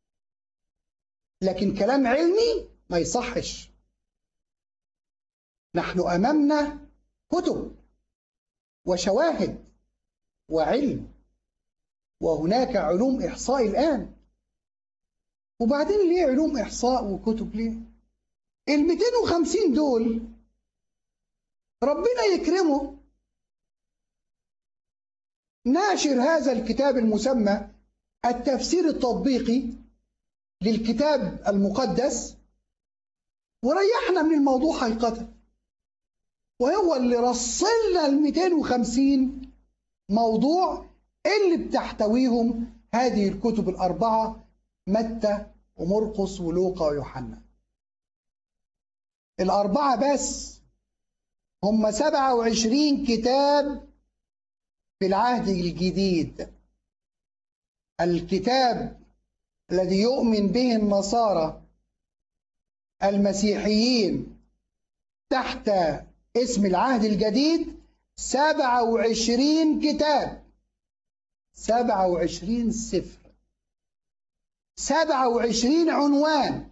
S3: لكن كلام علمي ما يصحش نحن أمامنا كتب وشواهد وعلم وهناك علوم إحصاء الآن وبعدين ليه علوم إحصاء وكتب ليه ال 250 دول ربنا يكرمه ناشر هذا الكتاب المسمى التفسير التطبيقي للكتاب المقدس وريحنا من الموضوع حقيقة وهو اللي رصلنا ال 250 موضوع اللي بتحتويهم هذه الكتب الأربعة متى ومرقس ولوقا ويوحنا الأربعة بس هم 27 كتاب في العهد الجديد الكتاب الذي يؤمن به النصارى المسيحيين تحت اسم العهد الجديد 27 كتاب 27 سفر 27 عنوان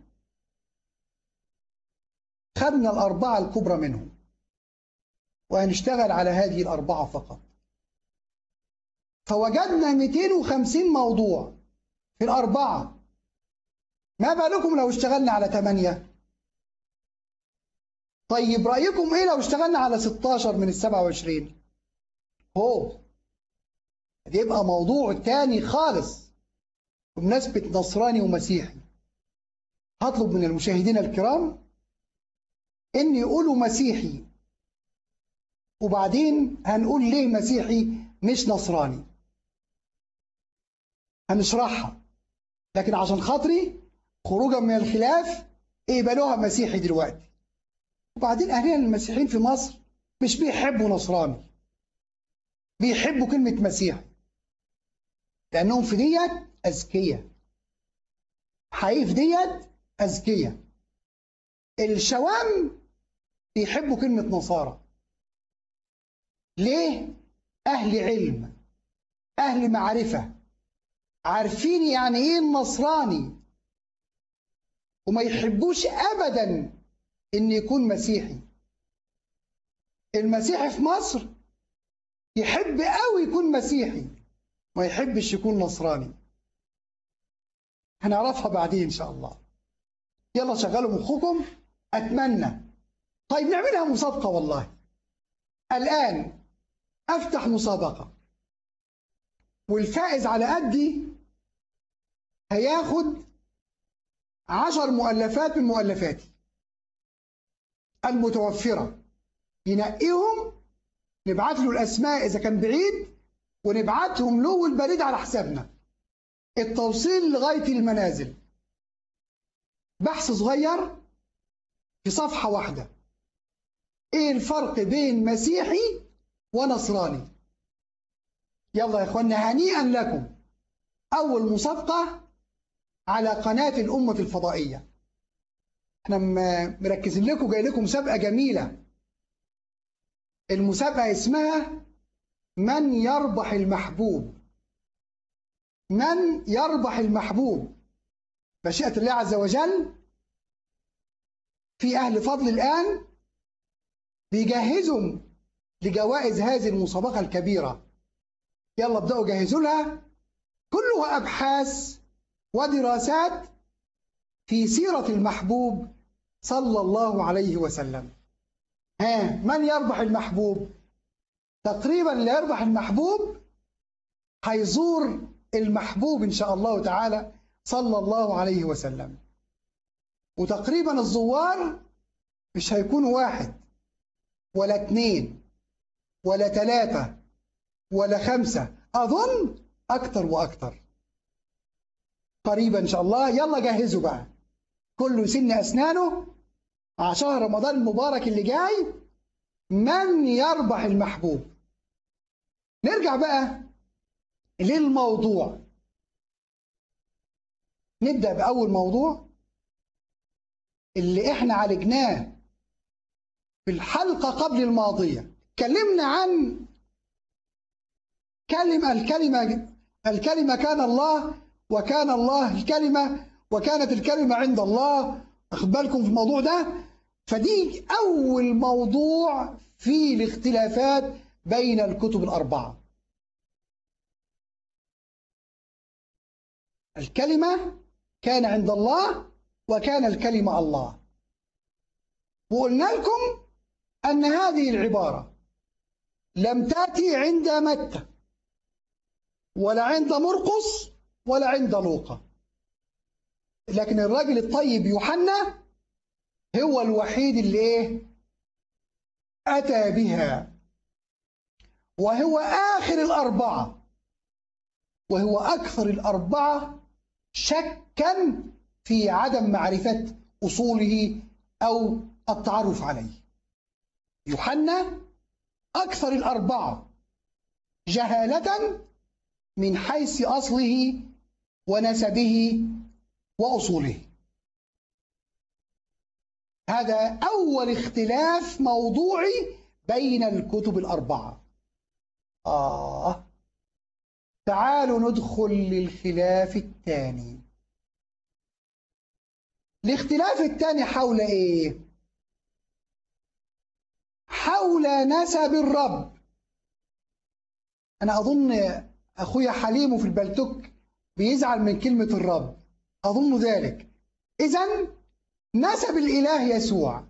S3: خدنا الأربعة الكبرى منهم وهنشتغل على هذه الأربعة فقط فوجدنا 250 موضوع في الأربعة ما بالكم لو اشتغلنا على 8 طيب رأيكم إيه لو اشتغلنا على 16 من ال 27 هو يبقى موضوع تاني خالص بمناسبة نصراني ومسيحي هطلب من المشاهدين الكرام إن يقولوا مسيحي وبعدين هنقول ليه مسيحي مش نصراني هنشرحها لكن عشان خاطري خروجا من الخلاف اقبلوها مسيحي دلوقتي وبعدين اهلنا المسيحيين في مصر مش بيحبوا نصراني بيحبوا كلمة مسيحي لأنهم في ديت أذكياء حقيقي في ديت أذكياء الشوام بيحبوا كلمة نصارى ليه؟ أهل علم أهل معرفة عارفين يعني إيه النصراني وما يحبوش أبدا إن يكون مسيحي المسيحي في مصر يحب قوي يكون مسيحي ما يحبش يكون نصراني هنعرفها بعدين إن شاء الله يلا شغلوا مخكم أتمنى طيب نعملها مسابقة والله الآن أفتح مسابقة والفائز على قدي هياخد عشر مؤلفات من مؤلفاتي المتوفرة ينقيهم نبعت له الأسماء إذا كان بعيد ونبعتهم له والبريد على حسابنا التوصيل لغاية المنازل بحث صغير في صفحة واحدة ايه الفرق بين مسيحي ونصراني يلا يا اخوانا هنيئا لكم اول مسابقة على قناة الأمة الفضائية احنا مركزين لكم جاي لكم مسابقة جميلة المسابقة اسمها من يربح المحبوب من يربح المحبوب مشيئة الله عز وجل في أهل فضل الآن بيجهزوا لجوائز هذه المسابقة الكبيرة يلا ابدأوا جهزوا لها كلها أبحاث ودراسات في سيرة المحبوب صلى الله عليه وسلم ها من يربح المحبوب تقريبا اللي يربح المحبوب هيزور المحبوب إن شاء الله تعالى صلى الله عليه وسلم وتقريبا الزوار مش هيكون واحد ولا اتنين ولا تلاتة ولا خمسة أظن أكتر وأكتر قريبا إن شاء الله يلا جهزوا بقى كله سن أسنانه مع شهر رمضان المبارك اللي جاي من يربح المحبوب نرجع بقى للموضوع نبدأ بأول موضوع اللي احنا عالجناه في الحلقة قبل الماضية اتكلمنا عن كلمة الكلمة الكلمة كان الله وكان الله الكلمة وكانت الكلمة عند الله أخد بالكم في الموضوع ده فدي أول موضوع في الاختلافات بين الكتب الأربعة الكلمة كان عند الله وكان الكلمة الله وقلنا لكم أن هذه العبارة لم تأتي عند متى ولا عند مرقس ولا عند لوقا لكن الراجل الطيب يوحنا هو الوحيد اللي ايه أتى بها وهو آخر الأربعة وهو أكثر الأربعة شكا في عدم معرفة أصوله أو التعرف عليه يوحنا أكثر الأربعة جهالة من حيث أصله ونسبه وأصوله هذا أول اختلاف موضوعي بين الكتب الأربعة آه تعالوا ندخل للخلاف الثاني الاختلاف الثاني حول ايه حول نسب الرب انا اظن اخويا حليم في البلتوك بيزعل من كلمة الرب اظن ذلك اذا نسب الاله يسوع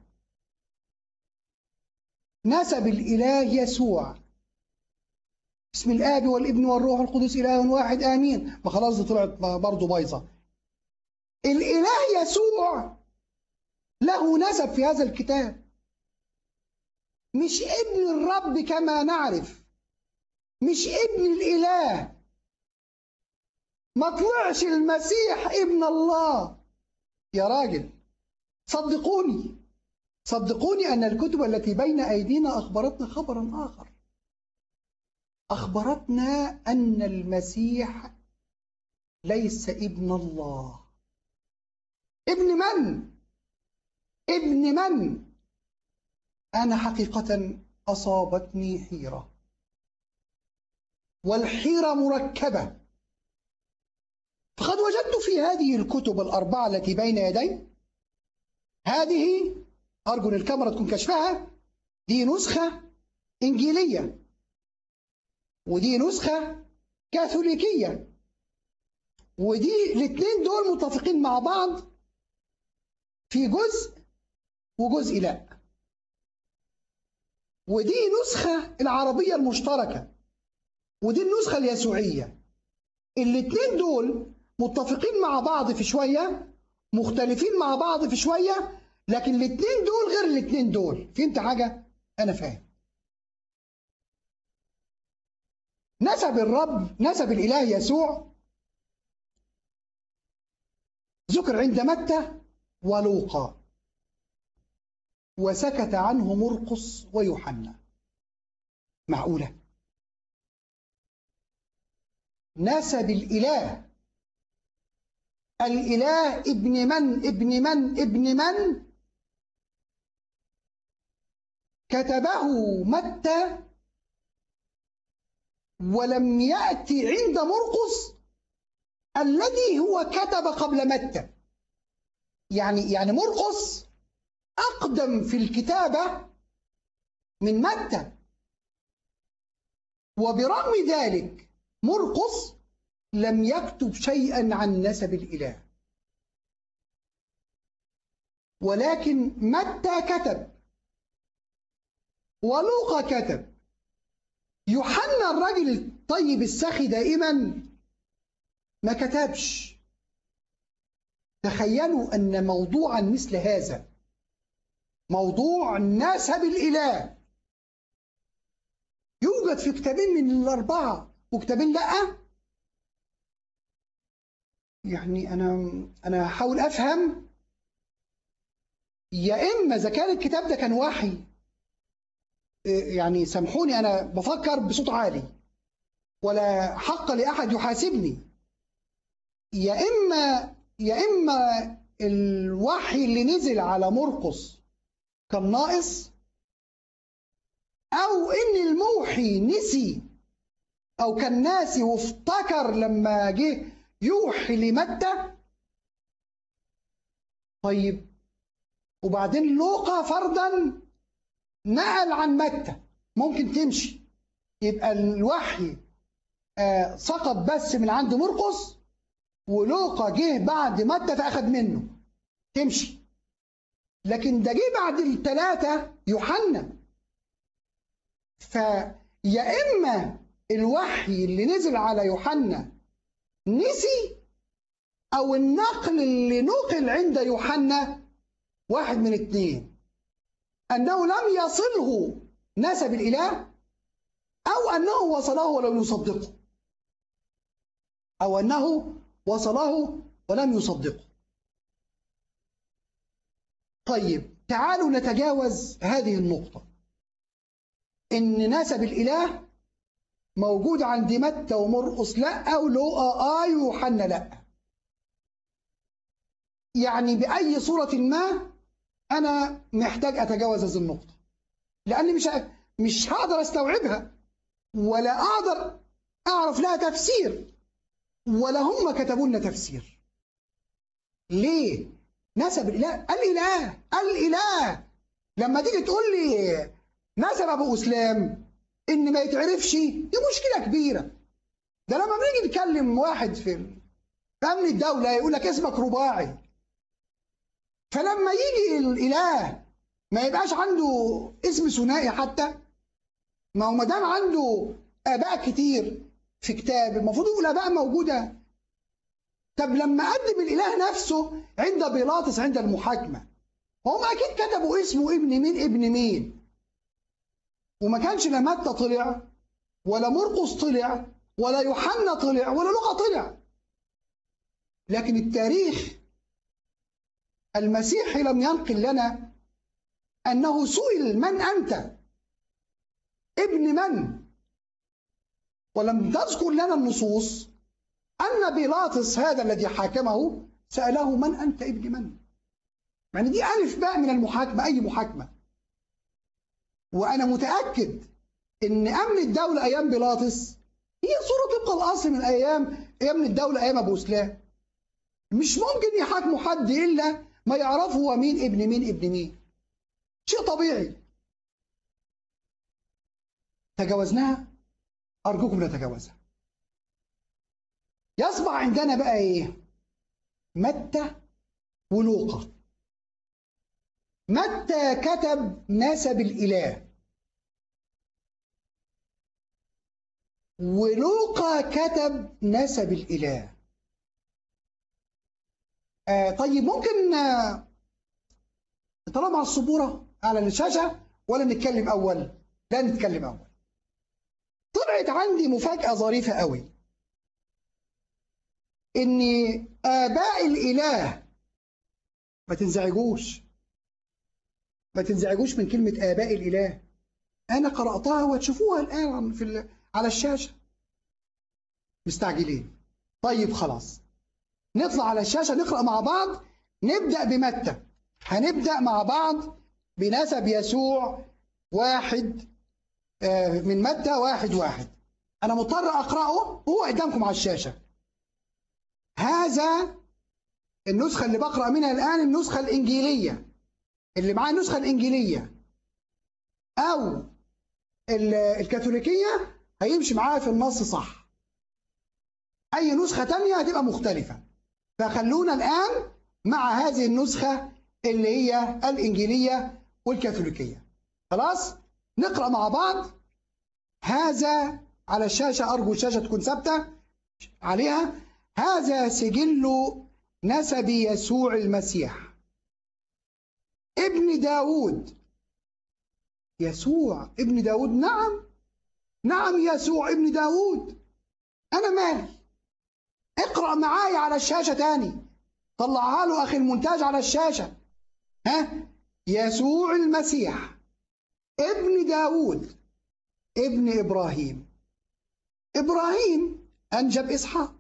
S3: نسب الاله يسوع بسم الاب والابن والروح القدس اله واحد امين ما خلاص دي طلعت برضه بايظه الاله يسوع له نسب في هذا الكتاب مش ابن الرب كما نعرف مش ابن الاله ما طلعش المسيح ابن الله يا راجل صدقوني صدقوني ان الكتب التي بين ايدينا اخبرتنا خبرا اخر أخبرتنا أن المسيح ليس ابن الله ابن من؟ ابن من؟ أنا حقيقة أصابتني حيرة والحيرة مركبة فقد وجدت في هذه الكتب الأربعة التي بين يدي هذه أرجو أن الكاميرا تكون كشفها دي نسخة إنجيلية ودي نسخة كاثوليكية ودي الاثنين دول متفقين مع بعض في جزء وجزء لا ودي نسخة العربية المشتركة ودي النسخة اليسوعية الاثنين دول متفقين مع بعض في شوية مختلفين مع بعض في شوية لكن الاثنين دول غير الاثنين دول فهمت حاجة؟ أنا فاهم نسب الرب نسب الإله يسوع ذكر عند متى ولوقا وسكت عنه مرقس ويوحنا معقولة نسب الإله الإله ابن من ابن من ابن من كتبه متى ولم يأتي عند مرقس الذي هو كتب قبل متى يعني يعني مرقس أقدم في الكتابة من متى وبرغم ذلك مرقس لم يكتب شيئا عن نسب الإله ولكن متى كتب ولوقا كتب يوحنا الراجل الطيب السخي دائما ما كتبش تخيلوا أن موضوعا مثل هذا موضوع نسب الإله يوجد في كتابين من الأربعة وكتابين لأ يعني أنا أنا هحاول أفهم يا إما إذا كان الكتاب ده كان وحي يعني سامحوني أنا بفكر بصوت عالي ولا حق لأحد يحاسبني يا إما يا إما الوحي اللي نزل على مرقس كان ناقص أو إن الموحي نسي أو كان ناسي وافتكر لما جه يوحي لمتى طيب وبعدين لوقا فردا نقل عن متى ممكن تمشي يبقى الوحي آه، سقط بس من عند مرقس ولوقا جه بعد متى فأخذ منه تمشي لكن ده جه بعد الثلاثة يوحنا فيا إما الوحي اللي نزل على يوحنا نسي أو النقل اللي نقل عند يوحنا واحد من اثنين أنه لم يصله نسب الإله أو أنه وصله ولم يصدقه أو أنه وصله ولم يصدقه طيب تعالوا نتجاوز هذه النقطة إن نسب الإله موجود عند متى ومرقس لا أو لوقا آه يوحنا لا يعني بأي صورة ما أنا محتاج أتجاوز هذه النقطة لأني مش مش هقدر أستوعبها ولا أقدر أعرف لها تفسير ولا هم كتبوا لنا تفسير ليه؟ نسب الإله الإله الإله لما تيجي تقول لي نسب أبو أسلام إن ما يتعرفش دي مشكلة كبيرة ده لما بنيجي نتكلم واحد في في أمن الدولة يقول لك اسمك رباعي فلما يجي الإله ما يبقاش عنده اسم ثنائي حتى ما هو ما دام عنده آباء كتير في كتاب المفروض يقول آباء موجودة طب لما قدم الإله نفسه عند بيلاطس عند المحاكمة هم أكيد كتبوا اسمه ابن مين ابن مين وما كانش لا متى طلع ولا مرقس طلع ولا يوحنا طلع ولا لوقا طلع لكن التاريخ المسيحي لم ينقل لنا أنه سئل من أنت ابن من ولم تذكر لنا النصوص أن بيلاطس هذا الذي حاكمه سأله من أنت ابن من يعني دي ألف باء من المحاكمة أي محاكمة وأنا متأكد إن أمن الدولة أيام بيلاطس هي صورة طبق الأصل من أيام أمن الدولة أيام أبو سلام مش ممكن يحاكموا حد إلا ما يعرفوا هو مين ابن مين ابن مين شيء طبيعي تجاوزناها أرجوكم نتجاوزها يصبح عندنا بقى إيه متى ولوقا متى كتب نسب الإله ولوقا كتب نسب الإله آه طيب ممكن آه طالما على السبورة على الشاشة ولا نتكلم أول لا نتكلم أول طلعت عندي مفاجأة ظريفة قوي إن آباء الإله ما تنزعجوش ما تنزعجوش من كلمة آباء الإله أنا قرأتها وتشوفوها الآن في على الشاشة مستعجلين طيب خلاص نطلع على الشاشة نقرأ مع بعض نبدأ بمتى هنبدأ مع بعض بنسب يسوع واحد من متى واحد واحد أنا مضطر أقرأه هو قدامكم على الشاشة هذا النسخة اللي بقرأ منها الآن النسخة الإنجيلية اللي معاه النسخة الإنجيلية أو الكاثوليكية هيمشي معاها في النص صح أي نسخة تانية هتبقى مختلفة فخلونا الآن مع هذه النسخة اللي هي الإنجيلية والكاثوليكية خلاص نقرأ مع بعض هذا على الشاشة أرجو الشاشة تكون ثابتة عليها هذا سجل نسب يسوع المسيح ابن داود يسوع ابن داود نعم نعم يسوع ابن داود أنا مالي اقرأ معايا على الشاشة تاني طلعها له أخي المونتاج على الشاشة ها يسوع المسيح ابن داود ابن إبراهيم إبراهيم أنجب إسحاق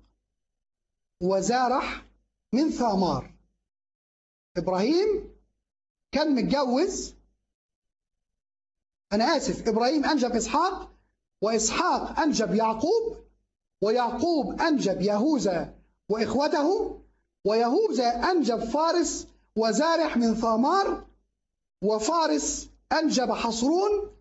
S3: وزارح من ثامار إبراهيم كان متجوز أنا آسف إبراهيم أنجب إسحاق وإسحاق أنجب يعقوب ويعقوب أنجب يهوذا وإخوته ويهوذا أنجب فارس وزارح من ثامار وفارس أنجب حصرون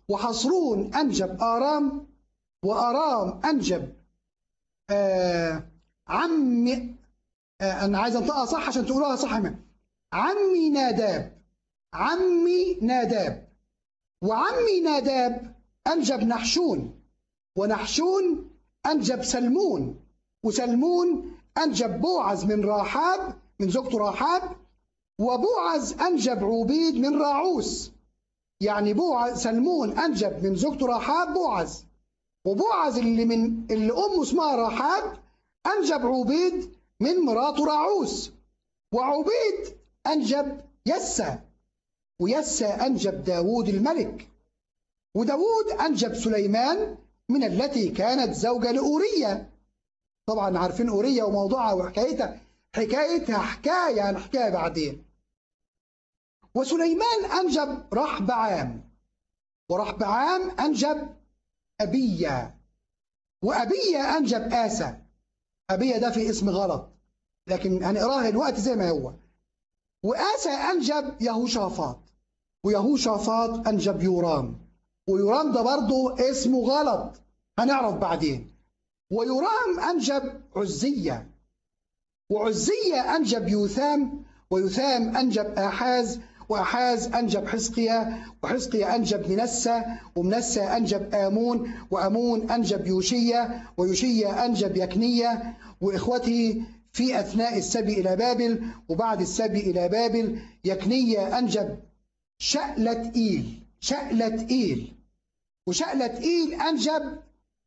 S3: وحصرون أنجب آرام وآرام أنجب آه عمي آه أنا عايز أنطقها صح عشان تقولوها صح يا إمام. عمي ناداب عمي ناداب وعمي ناداب أنجب نحشون ونحشون أنجب سلمون وسلمون أنجب بوعز من راحاب من زوجته راحاب وبوعز أنجب عبيد من راعوس يعني بوعز سلمون أنجب من زوجته راحاب بوعز وبوعز اللي من اللي أمه اسمها راحاب أنجب عبيد من مراته راعوس وعبيد أنجب يسى ويسى أنجب داوود الملك وداوود أنجب سليمان من التي كانت زوجة لأورية طبعا عارفين أورية وموضوعها وحكايتها حكايتها حكاية عن حكاية بعدين وسليمان أنجب رحبعام ورحبعام أنجب أبيا وأبيا أنجب آسى أبيا ده في اسم غلط لكن هنقراها الوقت زي ما هو وآسى أنجب يهوشافاط ويهوشافاط أنجب يورام ويورام ده برضه اسمه غلط هنعرف بعدين ويورام أنجب عزية وعزية أنجب يوثام ويوثام أنجب آحاز وأحاز أنجب حزقيا وحزقيا أنجب منسى ومنسى أنجب آمون وأمون أنجب يوشيا ويوشيا أنجب يكنية وإخوته في أثناء السبي إلى بابل وبعد السبي إلى بابل يكنية أنجب شألة إيل شألة إيل وشألة إيل أنجب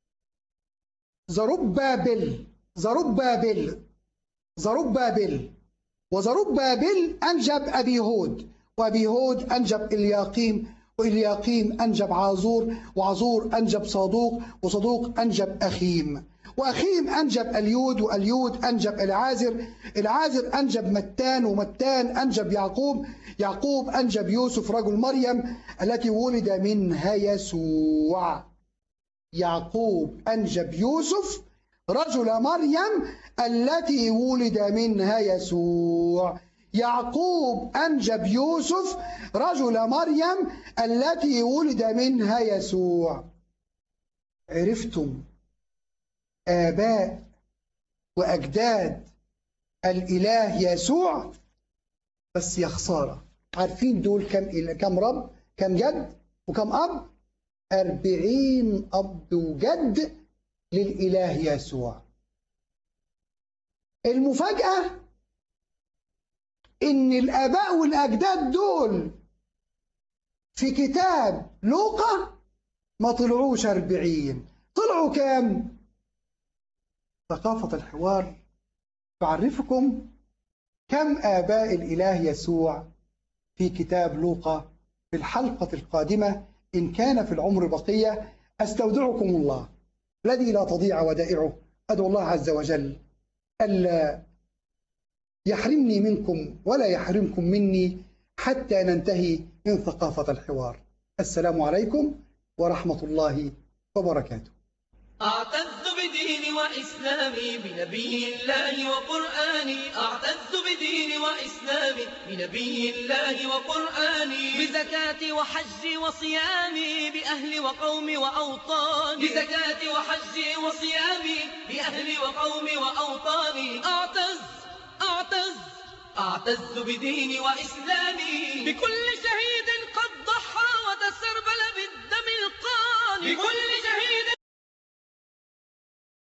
S3: زربابل زربابل زربابل وزربابل أنجب أبي هود وأبي هود أنجب إلياقيم وإلياقيم أنجب عازور وعازور أنجب صادوق وصدوق أنجب أخيم وأخيم أنجب اليود وأليود أنجب العازر العازر أنجب متان ومتان أنجب يعقوب يعقوب أنجب يوسف رجل مريم التي ولد منها يسوع يعقوب أنجب يوسف رجل مريم التي ولد منها يسوع يعقوب أنجب يوسف رجل مريم التي ولد منها يسوع عرفتم آباء وأجداد الإله يسوع بس يا خسارة عارفين دول كم كم رب كم جد وكم أب أربعين أب وجد للإله يسوع المفاجأة إن الآباء والأجداد دول في كتاب لوقا ما طلعوش أربعين طلعوا كام؟ ثقافة الحوار تعرفكم كم آباء الإله يسوع في كتاب لوقا في الحلقة القادمة إن كان في العمر بقية أستودعكم الله الذي لا تضيع ودائعه أدعو الله عز وجل ألا يحرمني منكم ولا يحرمكم مني حتى ننتهي من ثقافة الحوار السلام عليكم ورحمة الله وبركاته
S1: أعتز بديني وإسلامي بنبي الله وقرآني أعتز بديني وإسلامي بنبي الله وقرآني
S2: بزكاتي وحجي وصيامي بأهلي وقومي وأوطاني
S1: بزكاتي وحجي وصيامي بأهلي وقومي وأوطاني
S2: أعتز أعتز
S1: أعتز بديني وإسلامي
S2: بكل شهيد قد ضحى وتسربل بالدم القاني
S1: بكل